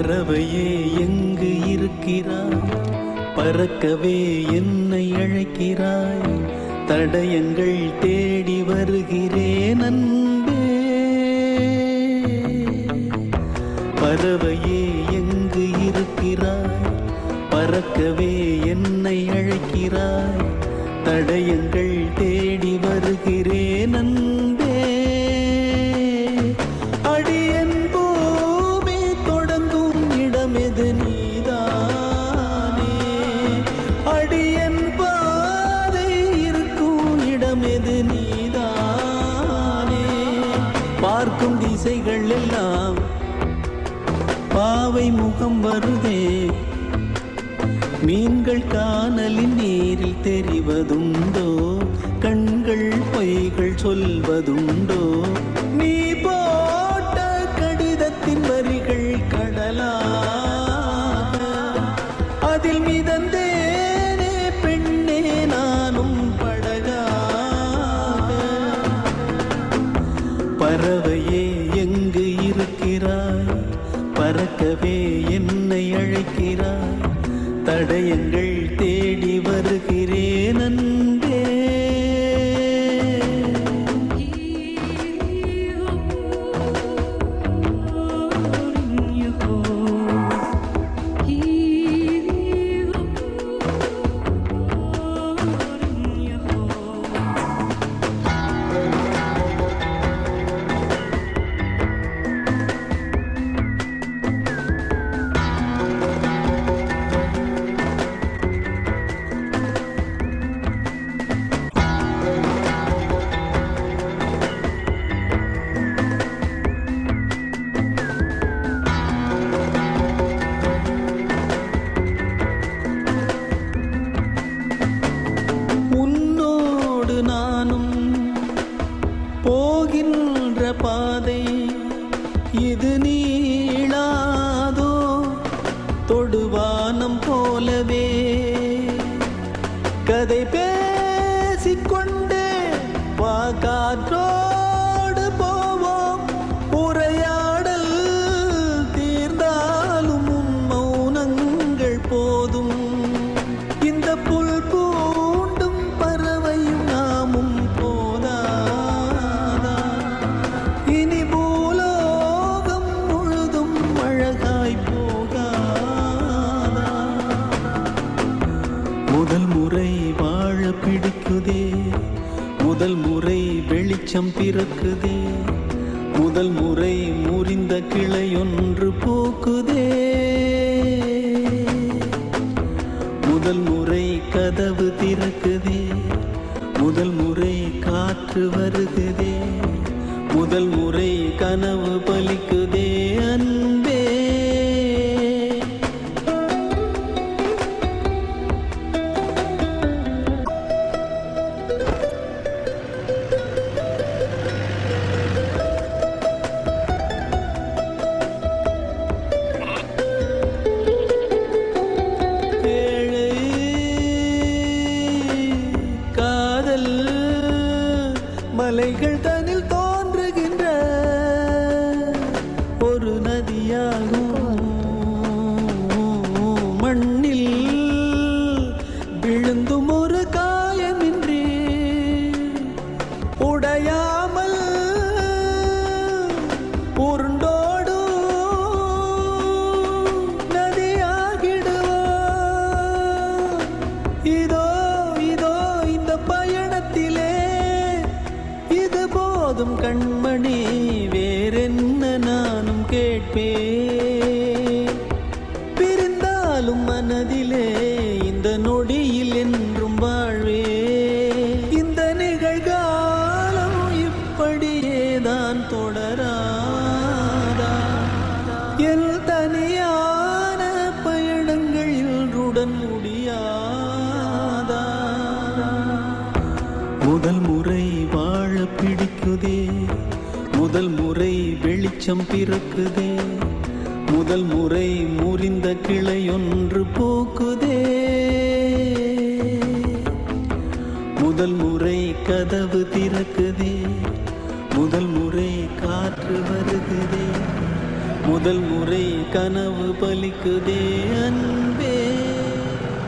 பறவையே எங்கு இருக்கிறாய் பறக்கவே என்னை அழைக்கிறாய் தடயங்கள் தேடி வருகிறேன் அன்பே பறவையே எங்கு இருக்கிறாய் பறக்கவே என்னை அழைக்கிறாய் தடயங்கள் தேடி வருகிறேன் அன்பே அடியன் பூமி தொடங்கும் இடமெது நீதானே அடியன் பாதை இருக்கும் இடமெது நீதானே பார்க்கும் திசைகள் எல்லாம் பாவை முகம் வருதே மீன்கள் காணலின் நீரில் தெரிவதுண்டோ கண்கள் பொய்கள் சொல்வதுண்டோ நீ போட்ட கடிதத்தின் வரிகள் கடலாக அதில் மிதந்தேனே பெண்ணே நானும் படகாக பறவையே எங்கு இருக்கிறாய் பறக்கவே என்னை அழைக்கிறாய் தடயங்கள் தேடி வருகிறேன் அன்பே உன்னோடு நானும் போகின்ற பாதை இது நீளாதோ தொடுவானம் போலவே கதை பேசிக்கொண்டே வா காற்றோடு போவோம் உரையாடல் தீர்ந்தாலும் உன் மௌனங்கள் போதும் இந்த புல் பூண்டும் பறவையும் நாமும் போதாதா இனி பூலோகம் முழுதும் அழகாய் போகாதா முதல் முறை வாழ பிடிக்குதே முதல் முறை வெளிச்சம் பிறக்குதே முதல் முறை முறிந்த கிளையொன்று பூக்குதே முதல் முறை கதவு திறக்குதே முதல் முறை காற்று வருகுதே முதல் முறை கனவு பலிக்குதே அன்பே ஏழை காதல் மலைகள் தனில் தோன்றுகின்ற ஒரு நதியாகும் மண்ணில் விழுந்தும் ஒரு காயமின்றி உடையாமல் உருண்டோடும் நதியாகிடுவோம் இதோ இதோ இந்த பயணத்திலே இது போதும் கண்மணி வேறென்ன நானும் கேட்பேன் பிரிந்தாலும் மனதிலே இந்த நொடியில் என்றும் வாழ்வே இந்த நிகழ்காலம் இப்படியே தான் தொடராதா என் தனியான பயணங்கள் இன்றுடன் முடியாதா முதல் முறை வாழ பிடிக்குதே முதல் முறை வெளிச்சம் பிறக்குதே முதல் முறை முறிந்த கிளையொன்று பூக்குதே முதல் முறை கதவு திறக்குதே முதல் முறை காற்று வருகுதே முதல் முறை கனவு பலிக்குதே அன்பே